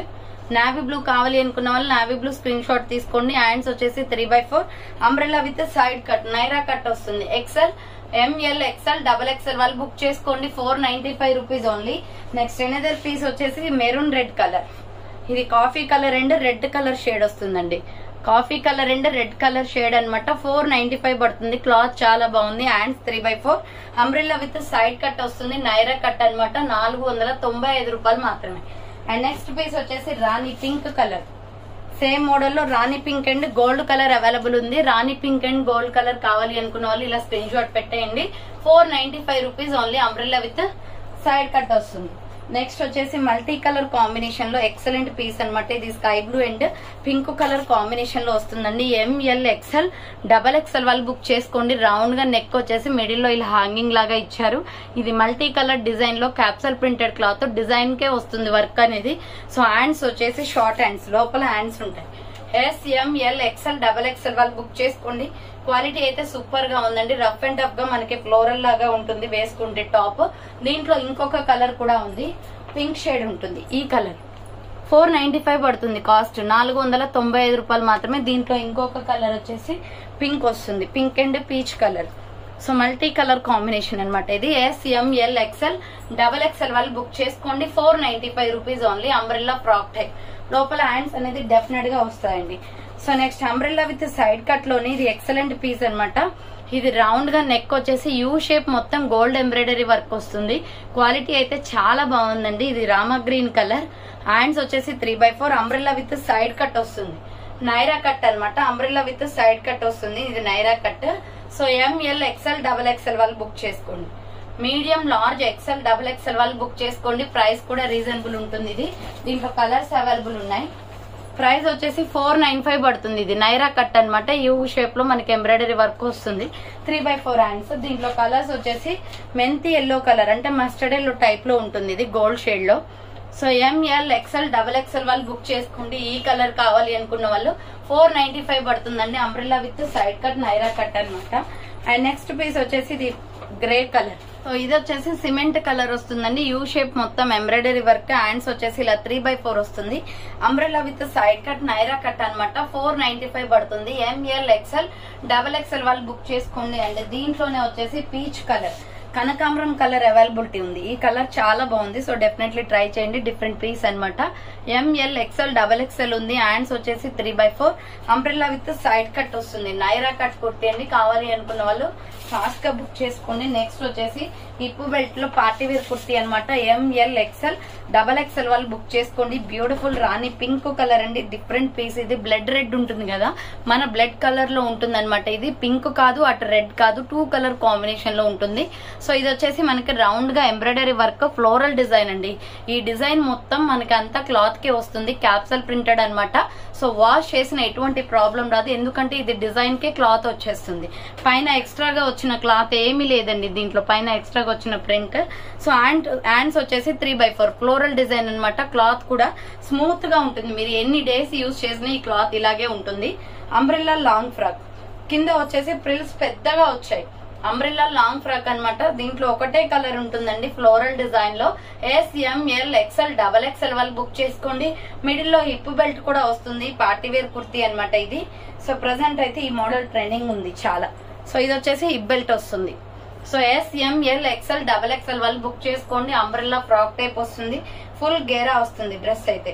navy blue కావాలి అనుకున్న వాళ్ళు నావీ బ్లూ స్క్రీన్ షాట్ తీసుకోండి హ్యాండ్స్ వచ్చేసి three by four umbrella with side cut Naira cut వస్తుంది XL M L XL double XL వాళ్ళు బుక్ చేసుకోండి four ninety five rupees only next another piece వచ్చేసి maroon red colour ఇది coffee colour and red colour shade వస్తుందండి coffee colour and red colour shade అన్నమాట four ninety five పడుతుంది cloth చాలా బాగుంది hands three by four umbrella with side cut వస్తుంది Naira cut అన్నమాట నాలుగు వందల తొంభై ఐదు రూపాయలు మాత్రమే అండ్ నెక్స్ట్ పీస్ వచ్చేసి రాణి పింక్ కలర్ సేమ్ మోడల్ లో రాణి pink and gold colour available ఉంది రాణి పింక్ అండ్ గోల్డ్ కలర్ కావాలి అనుకున్న వాళ్ళు ఇలా స్క్రీన్ షాట్ పెట్టేయండి four ninety five rupees only umbrella with side cut వస్తుంది నెక్స్ట్ వచ్చేసి మల్టీ కలర్ కాంబినేషన్ లో ఎక్సలెంట్ పీస్ అన్నమాట ఇది sky blue and pink colour combination లో వస్తుందండి ఎంఎల్ ఎక్సెల్ డబల్ ఎక్సెల్ వాళ్ళు బుక్ చేసుకోండి రౌండ్ గా నెక్ వచ్చేసి మిడిల్ లో ఇలా హ్యాంగింగ్ లాగా ఇచ్చారు ఇది మల్టీ కలర్ డిజైన్ లో క్యాప్సల్ ప్రింటెడ్ క్లాత్ డిజైన్ కే వస్తుంది వర్క్ అనేది సో హ్యాండ్స్ వచ్చేసి షార్ట్ హ్యాండ్స్ లోపల హ్యాండ్స్ ఉంటాయి S M L XL double XL వాళ్ళు బుక్ చేసుకోండి క్వాలిటీ అయితే సూపర్ గా ఉందండి రఫ్ అండ్ టఫ్ గా మనకి ఫ్లోరల్ లాగా ఉంటుంది వేసుకుంటే టాప్ దీంట్లో ఇంకొక కలర్ కూడా ఉంది పింక్ షేడ్ ఉంటుంది ఈ కలర్ ఫోర్ నైన్టీ ఫైవ్ పడుతుంది కాస్ట్ నాలుగు వందల తొంభై ఐదు రూపాయలు మాత్రమే దీంట్లో ఇంకొక కలర్ వచ్చేసి పింక్ వస్తుంది pink and peach colour so multi colour combination అనమాట ఇది S M L XL double XL వాళ్ళు బుక్ చేసుకోండి four ninety five rupees only umbrella frock type లోపల హ్యాండ్స్ అనేది డెఫినెట్ గా వస్తాయండి so next umbrella with side cut లోని ఇది ఎక్సలెంట్ పీస్ అన్నమాట ఇది రౌండ్ గా నెక్ వచ్చేసి యూ షేప్ మొత్తం గోల్డ్ ఎంబ్రాయిడరీ వర్క్ వస్తుంది క్వాలిటీ అయితే చాలా బాగుందండి ఇది రామ గ్రీన్ కలర్ హ్యాండ్స్ వచ్చేసి three by four umbrella with side cut వస్తుంది నైరా కట్ అన్నమాట అంబ్రెల్లా విత్ సైడ్ కట్ వస్తుంది ఇది Naira cut so M L XL double XL వాళ్ళు బుక్ చేసుకోండి medium large XL double XL వాళ్ళు బుక్ చేసుకోండి ప్రైస్ కూడా రీజనబుల్ ఉంటుంది ఇది దీంట్లో కలర్స్ అవైలబుల్ ఉన్నాయి ప్రైస్ వచ్చేసి ఫోర్ నైన్ ఫైవ్ పడుతుంది ఇది నైరా కట్ అన్నమాట యూ షేప్ లో మనకి ఎంబ్రాయిడరీ వర్క్ వస్తుంది త్రీ బై ఫోర్ హ్యాండ్స్ దీంట్లో కలర్స్ వచ్చేసి మెంతి ఎల్లో కలర్ అంటే మస్టర్డ్ ఎల్లో టైప్ లో ఉంటుంది ఇది గోల్డ్ షేడ్ లో so M L XL double XL వాళ్ళు బుక్ చేసుకోండి ఈ కలర్ కావాలి అనుకున్న వాళ్ళు ఫోర్ నైన్టీ ఫైవ్ పడుతుందండి umbrella with side cut Naira cut అన్నమాట అండ్ నెక్స్ట్ పీస్ వచ్చేసి ఇది గ్రే కలర్ సో ఇది వచ్చేసి సిమెంట్ కలర్ వస్తుందండి యూ షేప్ మొత్తం ఎంబ్రాయిడరీ వర్క్ హ్యాండ్స్ వచ్చేసి ఇలా త్రీ బై ఫోర్ వస్తుంది umbrella with side cut Naira cut అన్నమాట ఫోర్ నైన్టీ ఫైవ్ పడుతుంది ఎంఎల్ ఎక్సెల్ డబల్ ఎక్సెల్ వాళ్ళు బుక్ చేసుకోండి అండ్ దీంట్లోనే వచ్చేసి పీచ్ కలర్ కనకాంబరం కలర్ అవైలబిలిటీ ఉంది ఈ కలర్ చాలా బాగుంది సో డెఫినెట్లీ ట్రై చేయండి డిఫరెంట్ పీస్ అన్నమాట ఎంఎల్ ఎక్సెల్ డబల్ ఎక్సెల్ ఉంది హ్యాండ్స్ వచ్చేసి three by four umbrella with side cut వస్తుంది నైరా కట్ కుర్తి అండి కావాలి అనుకున్న వాళ్ళు ఫాస్ట్ గా బుక్ చేసుకోండి నెక్స్ట్ వచ్చేసి హిప్ బెల్ట్ లో పార్టీ వేర్ కుర్తి అనమాట ఎంఎల్ ఎక్సెల్ డబల్ ఎక్సెల్ వాళ్ళు బుక్ చేసుకోండి బ్యూటిఫుల్ రాణి పింక్ కలర్ అండి డిఫరెంట్ పీస్ ఇది బ్లడ్ రెడ్ ఉంటుంది కదా మన బ్లడ్ కలర్ లో ఉంటుంది అనమాట ఇది పింక్ కాదు అటు రెడ్ కాదు టూ కలర్ కాంబినేషన్ లో ఉంటుంది సో ఇది వచ్చేసి మనకి రౌండ్ గా ఎంబ్రాయిడరీ వర్క్ ఫ్లోరల్ డిజైన్ అండి ఈ డిజైన్ మొత్తం మనకి అంతా క్లాత్ కి వస్తుంది క్యాప్సల్ ప్రింటెడ్ అన్నమాట సో వాష్ చేసిన ఎటువంటి ప్రాబ్లం రాదు ఎందుకంటే ఇది డిజైన్ కే క్లాత్ వచ్చేస్తుంది పైన ఎక్స్ట్రాగా వచ్చిన క్లాత్ ఏమీ లేదండి దీంట్లో పైన ఎక్స్ట్రాగా వచ్చిన ప్రింట్ సో హ్యాండ్ హ్యాండ్స్ వచ్చేసి three by four floral design అన్నమాట క్లాత్ కూడా స్మూత్ గా ఉంటుంది మీరు ఎన్ని డేస్ యూజ్ చేసినా ఈ క్లాత్ ఇలాగే ఉంటుంది అంబ్రెల్లా లాంగ్ ఫ్రాక్ కింద వచ్చేసి ప్రిల్స్ పెద్దగా వచ్చాయి అంబ్రెల్లా లాంగ్ ఫ్రాక్ అన్నమాట దీంట్లో ఒకటే కలర్ ఉంటుందండి ఫ్లోరల్ డిజైన్ లో S M L XL double XL వాళ్ళు బుక్ చేసుకోండి మిడిల్ లో హిప్ బెల్ట్ కూడా వస్తుంది పార్టీ వేర్ కుర్తీ అన్నమాట ఇది సో ప్రజెంట్ అయితే ఈ మోడల్ ట్రెండింగ్ ఉంది చాలా సో ఇది వచ్చేసి హిప్ బెల్ట్ వస్తుంది so S M L XL double XL వాళ్ళు బుక్ చేసుకోండి అంబ్రెల్లా ఫ్రాక్ టైప్ వస్తుంది ఫుల్ గేరా వస్తుంది డ్రెస్ అయితే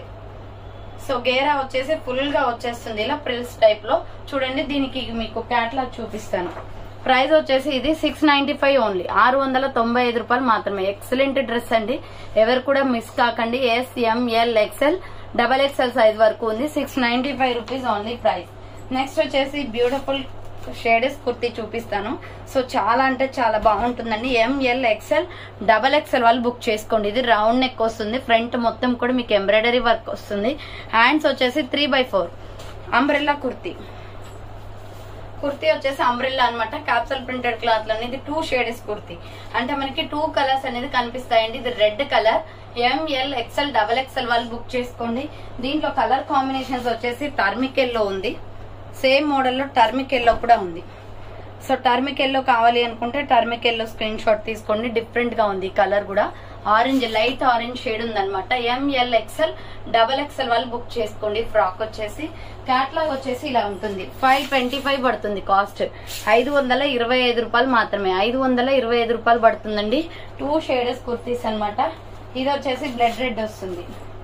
సో గేరా వచ్చేసి ఫుల్ గా వచ్చేస్తుంది ఇలా ప్రిల్స్ టైప్ లో చూడండి దీనికి మీకు క్యాట్లాగ్ చూపిస్తాను ప్రైస్ వచ్చేసి ఇది సిక్స్ నైన్టీ ఫైవ్ ఓన్లీ ఆరు వందల తొంభై ఐదు రూపాయలు మాత్రమే ఎక్సలెంట్ డ్రెస్ అండి ఎవరు కూడా మిస్ కాకండి S M L XL double XL size వరకు ఉంది six ninety five rupees only price next వచ్చేసి బ్యూటిఫుల్ షేడెస్ కుర్తి చూపిస్తాను సో చాలా అంటే చాలా బాగుంటుందండి ఎంఎల్ ఎక్సెల్ డబల్ ఎక్సెల్ వాళ్ళు బుక్ చేసుకోండి ఇది రౌండ్ నెక్ వస్తుంది ఫ్రంట్ మొత్తం కూడా మీకు ఎంబ్రాయిడరీ వర్క్ వస్తుంది హ్యాండ్స్ వచ్చేసి three by four umbrella kurti kurti వచ్చేసి అంబ్రెల్లా అనమాట క్యాప్సల్ ప్రింటెడ్ క్లాత్ లోని ఇది టూ షేడ్స్ కుర్తీ అంటే మనకి టూ కలర్స్ అనేది కనిపిస్తాయండి ఇది red colour M L XL double XL వాళ్ళు బుక్ చేసుకోండి దీంట్లో కలర్ కాంబినేషన్స్ వచ్చేసి టర్మిక్ ఎల్లో ఉంది సేమ్ మోడల్లో టర్మిక్ ఎల్లో కూడా ఉంది సో టర్మిక్ ఎల్లో కావాలి అనుకుంటే టర్మిక్ ఎల్లో స్క్రీన్ షాట్ తీసుకోండి డిఫరెంట్ గా ఉంది కలర్ కూడా ఆరెంజ్ లైట్ ఆరెంజ్ షేడ్ ఉందన్నమాట ఎంఎల్ ఎక్స్ఎల్ డబల్ ఎక్స్ఎల్ వాళ్ళు బుక్ చేసుకోండి ఫ్రాక్ వచ్చేసి క్యాట్లాగ్ వచ్చేసి ఇలా ఉంటుంది ఫైవ్ ట్వంటీ ఫైవ్ పడుతుంది కాస్ట్ ఐదు వందల ఇరవై ఐదు రూపాయలు మాత్రమే ఐదు వందల ఇరవై ఐదు రూపాయలు పడుతుందండి టూ షేడెస్ కుర్తీస్ అన్నమాట ఇది వచ్చేసి బ్లడ్ రెడ్ వస్తుంది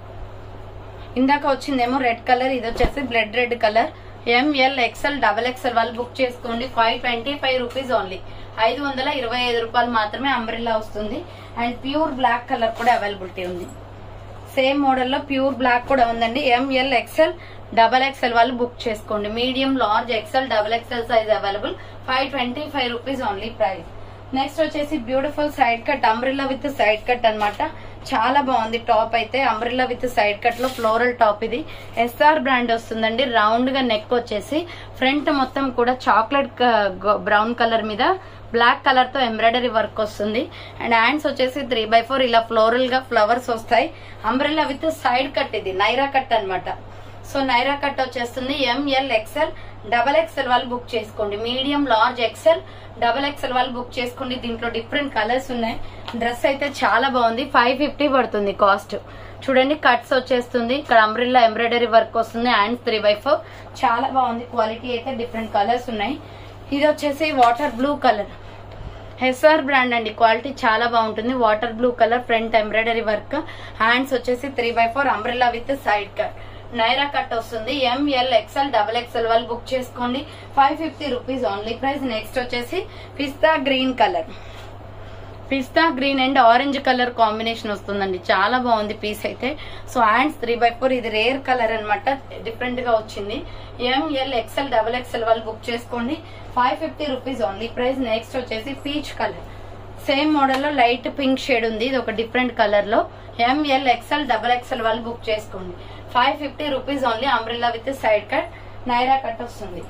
ఇందాక వచ్చిందేమో రెడ్ కలర్ ఇది వచ్చేసి blood red colour M L XL double XL వాళ్ళు బుక్ చేసుకోండి five twenty five rupees only ఐదు వందల ఇరవై ఐదు రూపాయలు మాత్రమే అంబ్రిల్లా వస్తుంది అండ్ ప్యూర్ బ్లాక్ కలర్ కూడా అవైలబిలిటీ ఉంది సేమ్ మోడల్లో ప్యూర్ బ్లాక్ కూడా ఉందండి ఎంఎల్ ఎక్స్ఎల్ డబల్ ఎక్స్ఎల్ వాళ్ళు బుక్ చేసుకోండి medium large XL double XL size available five twenty five rupees only price next వచ్చేసి beautiful side cut umbrella with side cut అన్నమాట చాలా బాగుంది టాప్ అయితే అంబ్రిల్లా విత్ సైడ్ కట్ లో floral top ఇది S R brand వస్తుందండి round గా neck వచ్చేసి ఫ్రంట్ మొత్తం కూడా చాక్లెట్ బ్రౌన్ కలర్ మీద బ్లాక్ కలర్ తో ఎంబ్రాయిడరీ వర్క్ వస్తుంది అండ్ హ్యాండ్స్ వచ్చేసి త్రీ బై ఫోర్ ఇలా ఫ్లోరల్ గా ఫ్లవర్స్ వస్తాయి అంబ్రెల్లా విత్ సైడ్ కట్ ఇది నైరా కట్ అన్నమాట సో నైరా కట్ వచ్చేస్తుంది ఎంఎల్ ఎక్స్ఎల్ డబల్ ఎక్స్ఎల్ వాళ్ళు బుక్ చేసుకోండి medium large XL double XL వాళ్ళు బుక్ చేసుకోండి దీంట్లో డిఫరెంట్ కలర్స్ ఉన్నాయి డ్రెస్ అయితే చాలా బాగుంది ఫైవ్ ఫిఫ్టీ పడుతుంది కాస్ట్ చూడండి కట్స్ వచ్చేస్తుంది ఇక్కడ అంబ్రిల్లా ఎంబ్రాయిడరీ వర్క్ వస్తుంది హ్యాండ్స్ త్రీ బై ఫోర్ చాలా బాగుంది క్వాలిటీ అయితే డిఫరెంట్ కలర్స్ ఉన్నాయి ఇది వచ్చేసి water blue colour S R brand అండి క్వాలిటీ చాలా బాగుంటుంది water blue colour front embroidery work hands వచ్చేసి three by four umbrella with side cut Naira cut వస్తుంది ఎంఎల్ ఎక్స్ఎల్ డబల్ ఎక్స్ఎల్ వాళ్ళు బుక్ చేసుకోండి five fifty rupees only price next వచ్చేసి పిస్తా green colour పిస్తా green and orange colour combination వస్తుందండి చాలా బాగుంది piece అయితే so hands three by four ఇది రేర్ కలర్ అనమాట డిఫరెంట్ గా వచ్చింది ఎంఎల్ ఎక్స్ఎల్ డబల్ ఎక్స్ఎల్ వాళ్ళు బుక్ చేసుకోండి five fifty rupees only price next వచ్చేసి పీచ్ కలర్ సేమ్ మోడల్ లో లైట్ పింక్ షేడ్ ఉంది ఇది ఒక డిఫరెంట్ కలర్ లో ఎంఎల్ ఎక్స్ఎల్ డబల్ ఎక్స్ఎల్ వాళ్ళు బుక్ చేసుకోండి five fifty rupees only umbrella with side cut Naira cut వస్తుంది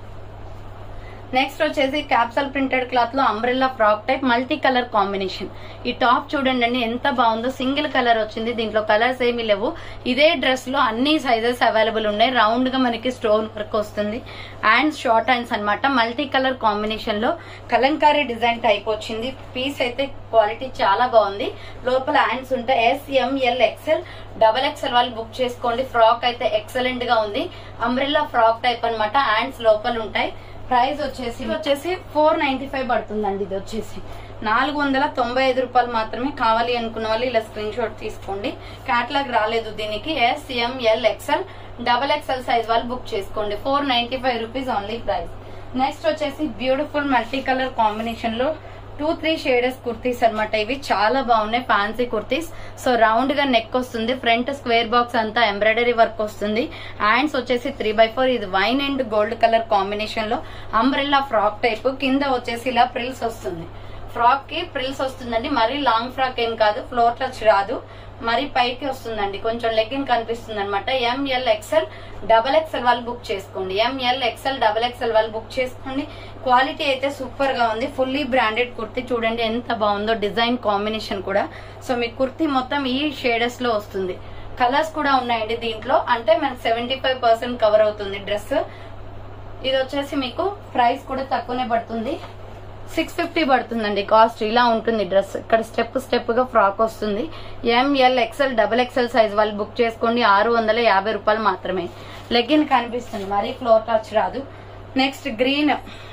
నెక్స్ట్ వచ్చేసి క్యాప్సల్ ప్రింటెడ్ క్లాత్ లో umbrella frock type multi colour combination ఈ టాప్ చూడండి అండి ఎంత బాగుందో సింగిల్ కలర్ వచ్చింది దీంట్లో కలర్స్ ఏమీ లేవు ఇదే డ్రెస్ లో అన్ని సైజెస్ అవైలబుల్ ఉన్నాయి రౌండ్ గా మనకి స్టోన్ వర్క్ వస్తుంది హ్యాండ్స్ షార్ట్ హ్యాండ్స్ అన్నమాట మల్టీ కలర్ కాంబినేషన్ లో కలంకారీ డిజైన్ టైప్ వచ్చింది పీస్ అయితే క్వాలిటీ చాలా బాగుంది లోపల హ్యాండ్స్ ఉంటాయి ఎస్ఎంఎల్ ఎక్సెల్ డబల్ ఎక్సెల్ వాళ్ళు బుక్ చేసుకోండి ఫ్రాక్ అయితే ఎక్సలెంట్ గా ఉంది అంబ్రెల్లా ఫ్రాక్ టైప్ అన్నమాట హ్యాండ్స్ లోపల ఉంటాయి ప్రైస్ వచ్చేసి ఇది వచ్చేసి ఫోర్ నైన్టీ ఫైవ్ పడుతుందండి ఇది వచ్చేసి నాలుగు వందల తొంభై ఐదు రూపాయలు మాత్రమే కావాలి అనుకున్న వాళ్ళు ఇలా స్క్రీన్ షాట్ తీసుకోండి క్యాట్లాగ్ రాలేదు దీనికి S M L XL double XL size వాళ్ళు బుక్ చేసుకోండి four ninety five rupees only price next వచ్చేసి బ్యూటిఫుల్ మల్టీ కలర్ కాంబినేషన్ లో టూ త్రీ షేడెస్ కుర్తీస్ అన్నమాట ఇవి చాలా బాగున్నాయి ఫ్యాన్సీ కుర్తీస్ సో రౌండ్ గా నెక్ వస్తుంది ఫ్రంట్ స్క్వేర్ బాక్స్ అంతా ఎంబ్రాయిడరీ వర్క్ వస్తుంది హ్యాండ్స్ వచ్చేసి త్రీ బై ఫోర్ ఇది wine and gold colour combination లో అంబ్రెల్లా ఫ్రాక్ టైప్ కింద వచ్చేసి ఇలా ప్రిల్స్ వస్తుంది ఫ్రాక్ కి ప్రిల్స్ వస్తుందండి మరీ లాంగ్ ఫ్రాక్ ఏం కాదు ఫ్లోర్ టచ్ రాదు మరి పైకి వస్తుందండి కొంచెం లెగ్గిన్ కనిపిస్తుంది అనమాట ఎంఎల్ ఎక్స్ఎల్ డబల్ ఎక్స్ఎల్ వాళ్ళు బుక్ చేసుకోండి ఎంఎల్ ఎక్స్ఎల్ డబల్ ఎక్స్ఎల్ వాళ్ళు బుక్ చేసుకోండి క్వాలిటీ అయితే సూపర్ గా ఉంది ఫుల్లీ బ్రాండెడ్ కుర్తీ చూడండి ఎంత బాగుందో డిజైన్ కాంబినేషన్ కూడా సో మీ కుర్తీ మొత్తం ఈ షేడెస్ లో వస్తుంది కలర్స్ కూడా ఉన్నాయండి దీంట్లో అంటే మనకు సెవెంటీ ఫైవ్ పర్సెంట్ కవర్ అవుతుంది డ్రెస్ ఇది వచ్చేసి మీకు ప్రైస్ కూడా తక్కువనే పడుతుంది సిక్స్ ఫిఫ్టీ పడుతుందండి కాస్ట్ ఇలా ఉంటుంది డ్రెస్ ఇక్కడ స్టెప్ స్టెప్ గా ఫ్రాక్ వస్తుంది M L XL double XL size వాళ్ళు బుక్ చేసుకోండి ఆరు వందల యాభై రూపాయలు మాత్రమే లెగ్గిన్ కనిపిస్తుంది మరీ ఫ్లోర్ టచ్ రాదు నెక్స్ట్ గ్రీన్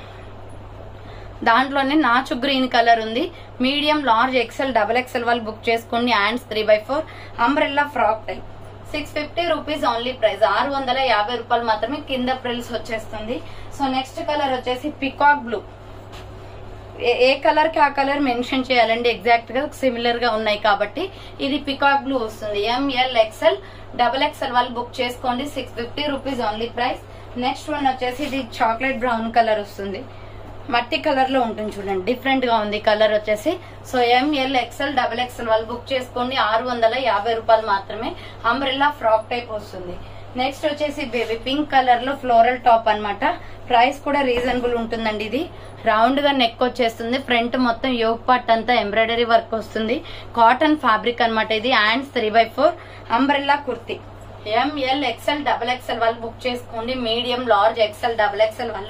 దాంట్లోనే నాచు గ్రీన్ కలర్ ఉంది medium large XL double XL వాళ్ళు బుక్ చేసుకోండి hands three by four umbrella frock type six fifty rupees only price ఆరు వందల యాభై రూపాయలు మాత్రమే కింద ప్రిల్స్ వచ్చేస్తుంది సో నెక్స్ట్ కలర్ వచ్చేసి పికాక్ బ్లూ ఏ- ఏ కలర్ కి ఆ కలర్ మెన్షన్ చేయాలండి ఎగ్జాక్ట్ గా సిమిలర్ గా ఉన్నాయి కాబట్టి ఇది పికాక్ బ్లూ వస్తుంది ఎంఎల్ ఎక్స్ఎల్ డబల్ ఎక్స్ఎల్ వాళ్ళు బుక్ చేసుకోండి six fifty rupees only price next one వచ్చేసి ఇది చాక్లెట్ బ్రౌన్ కలర్ వస్తుంది మట్టి కలర్ లో ఉంటుంది చూడండి డిఫరెంట్ గా ఉంది కలర్ వచ్చేసి so M L XL double XL వాళ్ళు బుక్ చేసుకోండి ఆరు వందల యాభై రూపాయలు మాత్రమే అంబ్రెల్లా ఫ్రాక్ టైప్ వస్తుంది నెక్స్ట్ వచ్చేసి బేబీ పింక్ కలర్ లో ఫ్లోరల్ టాప్ అన్నమాట ప్రైస్ కూడా రీజనబుల్ ఉంటుందండి ఇది రౌండ్ గా నెక్ వచ్చేస్తుంది ఫ్రంట్ మొత్తం యోగ్ పార్ట్ అంతా ఎంబ్రాయిడరీ వర్క్ వస్తుంది కాటన్ ఫ్యాబ్రిక్ అన్నమాట ఇది hands three by four umbrella kurti M L XL double XL వాళ్ళు బుక్ చేసుకోండి medium large XL double XL వాళ్ళు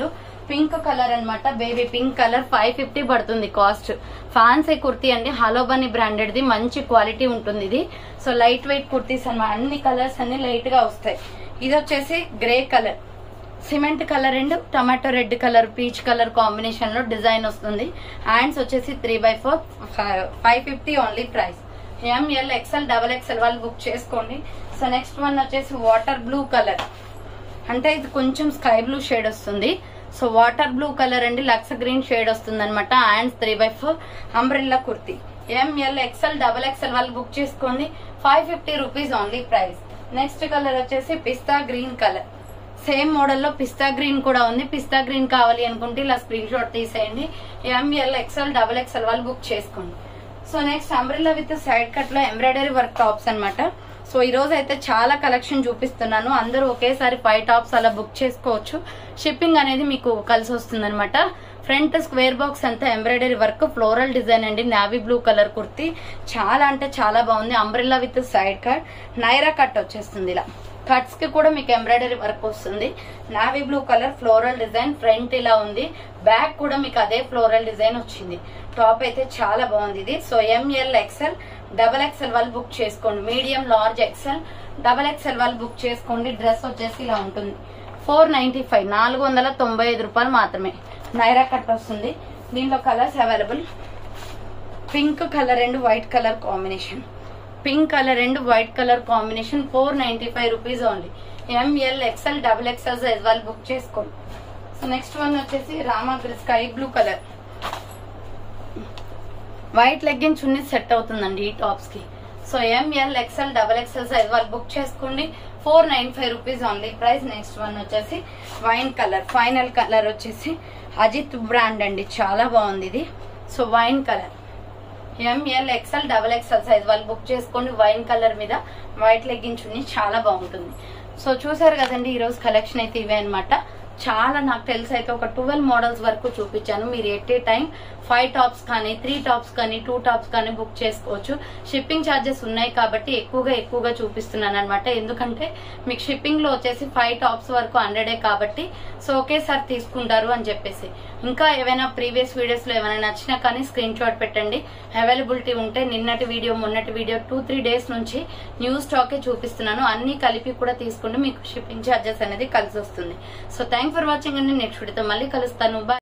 పింక్ కలర్ అన్నమాట baby pink colour five fifty పడుతుంది కాస్ట్ ఫ్యాన్సీ కుర్తీ అండి హలో బనీ బ్రాండెడ్ ది మంచి క్వాలిటీ ఉంటుంది ఇది సో లైట్ వెయిట్ కుర్తీస్ అన్నమాట అన్ని కలర్స్ అన్ని లైట్ గా వస్తాయి ఇది వచ్చేసి grey colour cement colour and tomato red colour peach colour combination లో డిజైన్ వస్తుంది హ్యాండ్స్ వచ్చేసి three by four five fifty only price M L XL double XL వాళ్ళు బుక్ చేసుకోండి సో నెక్స్ట్ వన్ వచ్చేసి వాటర్ బ్లూ కలర్ అంటే ఇది కొంచెం sky blue shade వస్తుంది సో వాటర్ బ్లూ కలర్ అండి లక్స్ గ్రీన్ షేడ్ వస్తుంది అనమాట hands three by four umbrella kurti M L XL double XL వాళ్ళు బుక్ చేసుకోండి five fifty rupees only price next colour వచ్చేసి పిస్తా గ్రీన్ కలర్ సేమ్ మోడల్లో పిస్తా గ్రీన్ కూడా ఉంది పిస్తా గ్రీన్ కావాలి అనుకుంటే ఇలా స్క్రీన్ షాట్ తీసేయండి ఎంఎల్ ఎక్స్ఎల్ డబల్ ఎక్స్ఎల్ వాళ్ళు బుక్ చేసుకోండి so next umbrella with side cut లో ఎంబ్రాయిడరీ వర్క్ టాప్స్ అన్నమాట సో ఈ రోజు అయితే చాలా కలెక్షన్ చూపిస్తున్నాను అందరూ ఒకేసారి ఫైవ్ టాప్స్ అలా బుక్ చేసుకోవచ్చు షిప్పింగ్ అనేది మీకు కలిసి వస్తుంది అనమాట ఫ్రంట్ స్క్వేర్ బాక్స్ అంతా ఎంబ్రాయిడరీ వర్క్ ఫ్లోరల్ డిజైన్ అండి నావీ బ్లూ కలర్ కుర్తి చాలా అంటే చాలా బాగుంది umbrella with side cut Naira cut వచ్చేస్తుంది ఇలా కట్స్ కి కూడా మీకు ఎంబ్రాయిడరీ వర్క్ వస్తుంది navy blue colour floral design front ఇలా ఉంది బ్యాక్ కూడా మీకు అదే ఫ్లోరల్ డిజైన్ వచ్చింది టాప్ అయితే చాలా బాగుంది ఇది so M L XL double XL వాళ్ళు బుక్ చేసుకోండి medium large XL double XL వాళ్ళు బుక్ చేసుకోండి డ్రెస్ వచ్చేసి ఇలా ఉంటుంది ఫోర్ నైన్టీ ఫైవ్ నాలుగు వందల తొంభై ఐదు రూపాయలు మాత్రమే నైరా కట్ వస్తుంది దీంట్లో colours available pink colour and white colour combination pink colour and white colour combination four ninety five rupees only M L XL double XL size వాళ్ళు బుక్ చేసుకోండి సో నెక్స్ట్ వన్ వచ్చేసి Rama sky blue colour white legging chunni set అవుతుందండి ఈ tops కి so M L XL double XL size వాళ్ళు book చేసుకోండి four nine five rupees only price next one వచ్చేసి wine colour final colour వచ్చేసి అజిత్ బ్రాండ్ అండి చాలా బాగుంది ఇది so wine colour M L XL double XL size వాళ్ళు బుక్ చేసుకోండి వైన్ కలర్ మీద వైట్ లెగ్గించుని చాలా బాగుంటుంది సో చూసారు కదండి ఈ రోజు కలెక్షన్ అయితే ఇవే అనమాట చాలా నాకు తెలిసి అయితే ఒక ట్వెల్వ్ మోడల్స్ వరకు చూపించాను మీరు at a time five tops కానీ త్రీ టాప్స్ కానీ టూ టాప్స్ కానీ బుక్ చేసుకోవచ్చు షిప్పింగ్ ఛార్జెస్ ఉన్నాయి కాబట్టి ఎక్కువగా ఎక్కువగా చూపిస్తున్నాను అనమాట ఎందుకంటే మీకు షిప్పింగ్ లో వచ్చేసి ఫైవ్ టాప్స్ వరకు హండ్రెడే కాబట్టి సో ఒకేసారి తీసుకుంటారు అని చెప్పేసి ఇంకా ఏవైనా ప్రీవియస్ వీడియోస్ లో ఏమైనా నచ్చినా కానీ స్క్రీన్ షాట్ పెట్టండి అవైలబిలిటీ ఉంటే నిన్నటి వీడియో మొన్నటి వీడియో టూ త్రీ డేస్ నుంచి న్యూ స్టాకే చూపిస్తున్నాను అన్ని కలిపి కూడా తీసుకుంటే మీకు షిప్పింగ్ ఛార్జెస్ అనేది కలిసి వస్తుంది సో థ్యాంక్ ఫర్ వాచింగ్ అండి నెక్స్ట్ వీడియోతో మళ్ళీ కలుస్తాను బాయ్